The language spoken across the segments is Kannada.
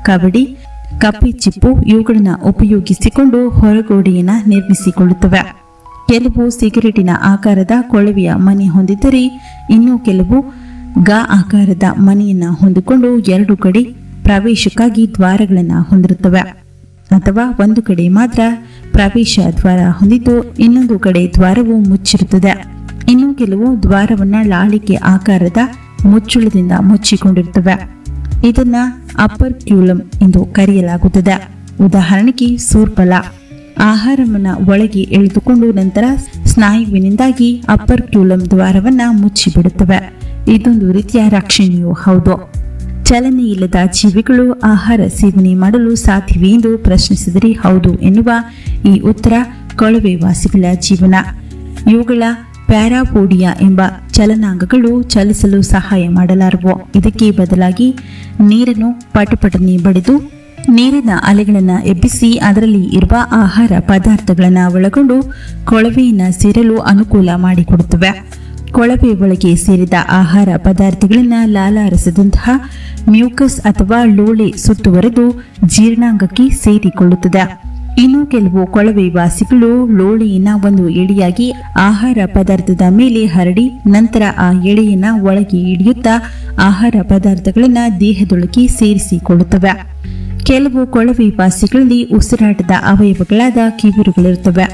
ಕಬಡ್ಡಿ ಕಪ್ಪೆ ಚಿಪ್ಪು ಇವುಗಳನ್ನ ಉಪಯೋಗಿಸಿಕೊಂಡು ಹೊರಗೋಡೆಯನ್ನ ನಿರ್ಮಿಸಿಕೊಳ್ಳುತ್ತವೆ ಕೆಲವು ಸಿಗರೇಟಿನ ಆಕಾರದ ಕೊಳವೆಯ ಮನೆ ಹೊಂದಿದ್ದರೆ ಇನ್ನು ಕೆಲವು ಗಾ ಆಕಾರದ ಮನೆಯನ್ನ ಹೊಂದಿಕೊಂಡು ಎರಡು ಕಡೆ ಪ್ರವೇಶಕ್ಕಾಗಿ ದ್ವಾರಗಳನ್ನು ಹೊಂದಿರುತ್ತವೆ ಅಥವಾ ಒಂದು ಕಡೆ ಮಾತ್ರ ಪ್ರವೇಶ ದ್ವಾರ ಹೊಂದಿದ್ದು ಇನ್ನೊಂದು ಕಡೆ ದ್ವಾರವು ಮುಚ್ಚಿರುತ್ತದೆ ಇನ್ನು ಕೆಲವು ದ್ವಾರವನ್ನ ಲಾಳಿಕೆ ಆಕಾರದ ಮುಚ್ಚುಳದಿಂದ ಮುಚ್ಚಿಕೊಂಡಿರುತ್ತವೆ ಇದನ್ನ ಅಪ್ಪರ್ ಕ್ಯೂಲಮ್ ಎಂದು ಕರೆಯಲಾಗುತ್ತದೆ ಉದಾಹರಣೆಗೆ ಸೂರ್ಪಲ ಆಹಾರವನ್ನ ಒಳಗೆ ಎಳೆದುಕೊಂಡು ನಂತರ ಸ್ನಾಯುವಿನಿಂದಾಗಿ ಅಪ್ಪರ್ ಕ್ಯೂಲಮ್ ದ್ವಾರವನ್ನ ಮುಚ್ಚಿಬಿಡುತ್ತವೆ ಇದೊಂದು ರೀತಿಯ ರಕ್ಷಣೆಯೂ ಹೌದು ಚಲನೆ ಇಲ್ಲದ ಜೀವಿಗಳು ಆಹಾರ ಸೇವನೆ ಮಾಡಲು ಸಾಧ್ಯವೇ ಎಂದು ಪ್ರಶ್ನಿಸಿದರೆ ಹೌದು ಎನ್ನುವ ಈ ಉತ್ತರ ಕೊಳವೆ ವಾಸಿಗಳ ಜೀವನ ಇವುಗಳ ಪ್ಯಾರಾಪೋಡಿಯಾ ಎಂಬ ಚಲನಾಂಗಗಳು ಚಲಿಸಲು ಸಹಾಯ ಮಾಡಲಾರವು ಇದಕ್ಕೆ ಬದಲಾಗಿ ನೀರನ್ನು ಪಟಪಟನೆ ಬಡಿದು ನೀರಿನ ಅಲೆಗಳನ್ನು ಎಬ್ಬಿಸಿ ಅದರಲ್ಲಿ ಇರುವ ಆಹಾರ ಪದಾರ್ಥಗಳನ್ನು ಒಳಗೊಂಡು ಕೊಳವೆಯನ್ನು ಸೇರಲು ಅನುಕೂಲ ಮಾಡಿಕೊಡುತ್ತವೆ ಕೊಳವೆ ಒಳಗೆ ಸೇರಿದ ಆಹಾರ ಪದಾರ್ಥಗಳನ್ನು ಲಾಲಾರಸದಂತಹ ಮ್ಯೂಕಸ್ ಅಥವಾ ಲೋಳೆ ಸುತ್ತುವರೆದು ಜೀರ್ಣಾಂಗಕ್ಕೆ ಸೇರಿಕೊಳ್ಳುತ್ತದೆ ಇನ್ನು ಕೆಲವು ಕೊಳವೆ ವಾಸಿಗಳು ಲೋಳೆಯನ್ನ ಒಂದು ಎಳೆಯಾಗಿ ಆಹಾರ ಪದಾರ್ಥದ ಮೇಲೆ ಹರಡಿ ನಂತರ ಆ ಎಳೆಯನ್ನ ಒಳಗೆ ಹಿಡಿಯುತ್ತಾ ಆಹಾರ ಪದಾರ್ಥಗಳನ್ನ ದೇಹದೊಳಗೆ ಸೇರಿಸಿಕೊಳ್ಳುತ್ತವೆ ಕೆಲವು ಕೊಳವೆ ವಾಸಿಗಳಲ್ಲಿ ಉಸಿರಾಟದ ಅವಯವಗಳಾದ ಕಿವಿರುಗಳಿರುತ್ತವೆ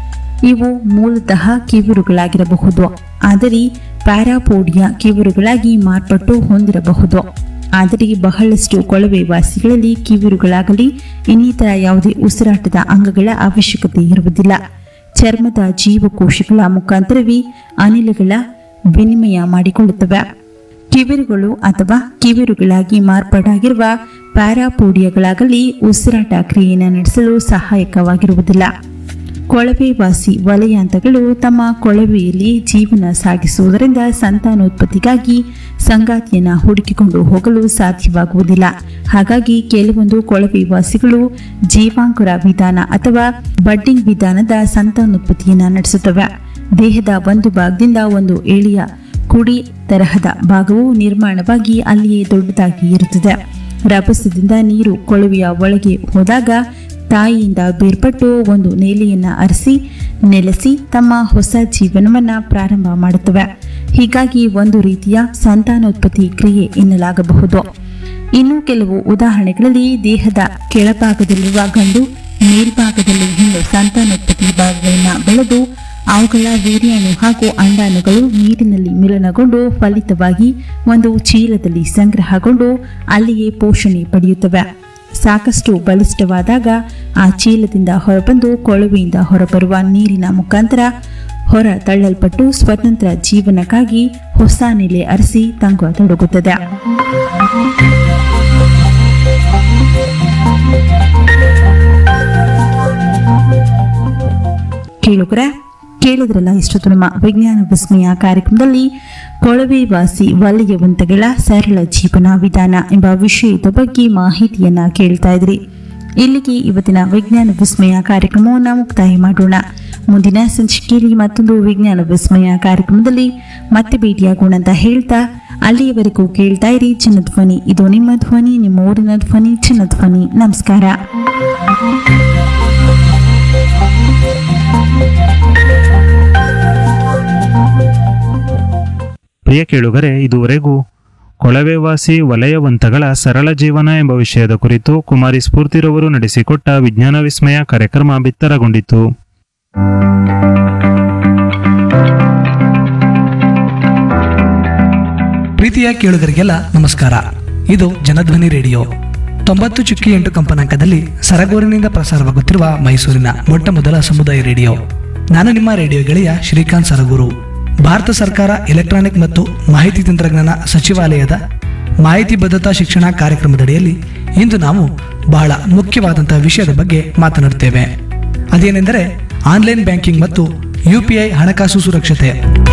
ಇವು ಮೂಲತಃ ಕಿವಿರುಗಳಾಗಿರಬಹುದು ಆದರೆ ಪ್ಯಾರಾಪೋಡಿಯಾ ಕಿವಿರುಗಳಾಗಿ ಮಾರ್ಪಟ್ಟು ಹೊಂದಿರಬಹುದು ಆದರೆ ಬಹಳಷ್ಟು ಕೊಳವೆ ವಾಸಿಗಳಲ್ಲಿ ಕಿವಿರುಗಳಾಗಲಿ ಇನ್ನಿತರ ಯಾವುದೇ ಉಸಿರಾಟದ ಅಂಗಗಳ ಅವಶ್ಯಕತೆ ಇರುವುದಿಲ್ಲ ಚರ್ಮದ ಜೀವಕೋಶಗಳ ಮುಖಾಂತರವೇ ಅನಿಲಗಳ ವಿನಿಮಯ ಮಾಡಿಕೊಳ್ಳುತ್ತವೆ ಕಿವಿರುಗಳು ಅಥವಾ ಕಿವಿರುಗಳಾಗಿ ಮಾರ್ಪಾಡಾಗಿರುವ ಪ್ಯಾರಾಪೋಡಿಯಾಗಳಾಗಲಿ ಉಸಿರಾಟ ಕ್ರಿಯೆಯನ್ನು ನಡೆಸಲು ಸಹಾಯಕವಾಗಿರುವುದಿಲ್ಲ ಕೊಳವೆವಾಸಿ ವಲಯಾಂತಗಳು ತಮ್ಮ ಕೊಳವೆಯಲ್ಲಿ ಜೀವನ ಸಾಗಿಸುವುದರಿಂದ ಸಂತಾನೋತ್ಪತ್ತಿಗಾಗಿ ಸಂಗಾತಿಯನ್ನ ಹುಡುಕಿಕೊಂಡು ಹೋಗಲು ಸಾಧ್ಯವಾಗುವುದಿಲ್ಲ ಹಾಗಾಗಿ ಕೆಲವೊಂದು ಕೊಳವೆವಾಸಿಗಳು ಜೀವಾಂಕುರ ವಿಧಾನ ಅಥವಾ ಬಡ್ಡಿಂಗ್ ವಿಧಾನದ ಸಂತಾನೋತ್ಪತ್ತಿಯನ್ನ ನಡೆಸುತ್ತವೆ ದೇಹದ ಒಂದು ಭಾಗದಿಂದ ಒಂದು ಎಳೆಯ ಕುಡಿ ತರಹದ ಭಾಗವು ನಿರ್ಮಾಣವಾಗಿ ಅಲ್ಲಿಯೇ ದೊಡ್ಡದಾಗಿ ಇರುತ್ತದೆ ರಭಸದಿಂದ ನೀರು ಕೊಳವೆಯ ಒಳಗೆ ಹೋದಾಗ ತಾಯಿಯಿಂದ ಬೇರ್ಪಟ್ಟು ಒಂದು ನೆಲೆಯನ್ನ ಅರಸಿ ನೆಲೆಸಿ ತಮ್ಮ ಹೊಸ ಜೀವನವನ್ನ ಪ್ರಾರಂಭ ಮಾಡುತ್ತವೆ ಹೀಗಾಗಿ ಒಂದು ರೀತಿಯ ಸಂತಾನೋತ್ಪತ್ತಿ ಕ್ರಿಯೆ ಎನ್ನಲಾಗಬಹುದು ಇನ್ನು ಕೆಲವು ಉದಾಹರಣೆಗಳಲ್ಲಿ ದೇಹದ ಕೆಳಭಾಗದಲ್ಲಿರುವ ಗಂಡು ಮೇಲ್ಭಾಗದಲ್ಲಿ ಹೆಣ್ಣು ಸಂತಾನೋತ್ಪತ್ತಿ ಭಾಗಗಳನ್ನ ಬೆಳೆದು ಅವುಗಳ ವೀರ್ಯಾಣು ಹಾಗೂ ಅಂಡಾಣುಗಳು ನೀರಿನಲ್ಲಿ ಮಿಲನಗೊಂಡು ಫಲಿತವಾಗಿ ಒಂದು ಚೀಲದಲ್ಲಿ ಸಂಗ್ರಹಗೊಂಡು ಅಲ್ಲಿಯೇ ಪೋಷಣೆ ಪಡೆಯುತ್ತವೆ ಸಾಕಷ್ಟು ಬಲಿಷ್ಠವಾದಾಗ ಆ ಚೀಲದಿಂದ ಹೊರಬಂದು ಕೊಳವೆಯಿಂದ ಹೊರಬರುವ ನೀರಿನ ಮುಖಾಂತರ ಹೊರ ತಳ್ಳಲ್ಪಟ್ಟು ಸ್ವತಂತ್ರ ಜೀವನಕ್ಕಾಗಿ ಹೊಸ ನೆಲೆ ಅರಸಿ ತಂಗತೊಡಗುತ್ತದೆ ಕೇಳುಗರ ಕೇಳಿದ್ರಲ್ಲ ಇಷ್ಟೊತ್ತು ನಮ್ಮ ವಿಜ್ಞಾನ ವಿಸ್ಮಯ ಕಾರ್ಯಕ್ರಮದಲ್ಲಿ ಕೊಳವೆ ವಾಸಿ ವಲಯವಂತಗಳ ಸರಳ ಜೀವನ ವಿಧಾನ ಎಂಬ ವಿಷಯದ ಬಗ್ಗೆ ಮಾಹಿತಿಯನ್ನ ಕೇಳ್ತಾ ಇದ್ರಿ ಇಲ್ಲಿಗೆ ಇವತ್ತಿನ ವಿಜ್ಞಾನ ವಿಸ್ಮಯ ಕಾರ್ಯಕ್ರಮವನ್ನು ಮುಕ್ತಾಯ ಮಾಡೋಣ ಮುಂದಿನ ಸಂಚಿಕೆಯಲ್ಲಿ ಮತ್ತೊಂದು ವಿಜ್ಞಾನ ವಿಸ್ಮಯ ಕಾರ್ಯಕ್ರಮದಲ್ಲಿ ಮತ್ತೆ ಭೇಟಿಯಾಗೋಣ ಅಂತ ಹೇಳ್ತಾ ಅಲ್ಲಿಯವರೆಗೂ ಕೇಳ್ತಾ ಇರಿ ಚಿನ್ನಧ್ವನಿ ಇದು ನಿಮ್ಮ ಧ್ವನಿ ನಿಮ್ಮ ಊರಿನ ಧ್ವನಿ ಚಿನ್ನಧ್ವನಿ ನಮಸ್ಕಾರ ಪ್ರಿಯ ಕೇಳುಗರೆ ಇದುವರೆಗೂ ಕೊಳವೆವಾಸಿ ವಲಯವಂತಗಳ ಸರಳ ಜೀವನ ಎಂಬ ವಿಷಯದ ಕುರಿತು ಕುಮಾರಿ ಸ್ಫೂರ್ತಿರವರು ನಡೆಸಿಕೊಟ್ಟ ವಿಜ್ಞಾನ ವಿಸ್ಮಯ ಕಾರ್ಯಕ್ರಮ ಬಿತ್ತರಗೊಂಡಿತು ಪ್ರೀತಿಯ ಕೇಳುಗರಿಗೆಲ್ಲ ನಮಸ್ಕಾರ ಇದು ಜನಧ್ವನಿ ರೇಡಿಯೋ ತೊಂಬತ್ತು ಚುಕ್ಕಿ ಎಂಟು ಕಂಪನಾಂಕದಲ್ಲಿ ಸರಗೂರಿನಿಂದ ಪ್ರಸಾರವಾಗುತ್ತಿರುವ ಮೈಸೂರಿನ ಮೊಟ್ಟ ಮೊದಲ ಸಮುದಾಯ ರೇಡಿಯೋ ನಾನು ನಿಮ್ಮ ರೇಡಿಯೋ ಗೆಳೆಯ ಶ್ರೀಕಾಂತ್ ಸರಗೂರು ಭಾರತ ಸರ್ಕಾರ ಎಲೆಕ್ಟ್ರಾನಿಕ್ ಮತ್ತು ಮಾಹಿತಿ ತಂತ್ರಜ್ಞಾನ ಸಚಿವಾಲಯದ ಮಾಹಿತಿ ಭದ್ರತಾ ಶಿಕ್ಷಣ ಕಾರ್ಯಕ್ರಮದಡಿಯಲ್ಲಿ ಇಂದು ನಾವು ಬಹಳ ಮುಖ್ಯವಾದಂತಹ ವಿಷಯದ ಬಗ್ಗೆ ಮಾತನಾಡುತ್ತೇವೆ ಅದೇನೆಂದರೆ ಆನ್ಲೈನ್ ಬ್ಯಾಂಕಿಂಗ್ ಮತ್ತು ಯು ಹಣಕಾಸು ಸುರಕ್ಷತೆ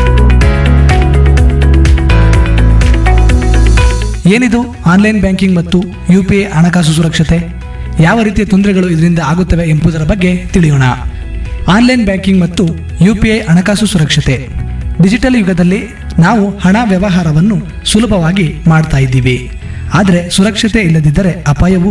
ಏನಿದು ಆನ್ಲೈನ್ ಬ್ಯಾಂಕಿಂಗ್ ಮತ್ತು ಯು ಪಿ ಐ ಹಣಕಾಸು ಸುರಕ್ಷತೆ ಯಾವ ರೀತಿಯ ತೊಂದರೆಗಳು ಇದರಿಂದ ಆಗುತ್ತವೆ ಎಂಬುದರ ಬಗ್ಗೆ ತಿಳಿಯೋಣ ಆನ್ಲೈನ್ ಬ್ಯಾಂಕಿಂಗ್ ಮತ್ತು ಯು ಪಿ ಐ ಹಣಕಾಸು ಸುರಕ್ಷತೆ ಡಿಜಿಟಲ್ ಯುಗದಲ್ಲಿ ನಾವು ಹಣ ವ್ಯವಹಾರವನ್ನು ಸುಲಭವಾಗಿ ಮಾಡ್ತಾ ಇದ್ದೀವಿ ಆದರೆ ಸುರಕ್ಷತೆ ಇಲ್ಲದಿದ್ದರೆ ಅಪಾಯವು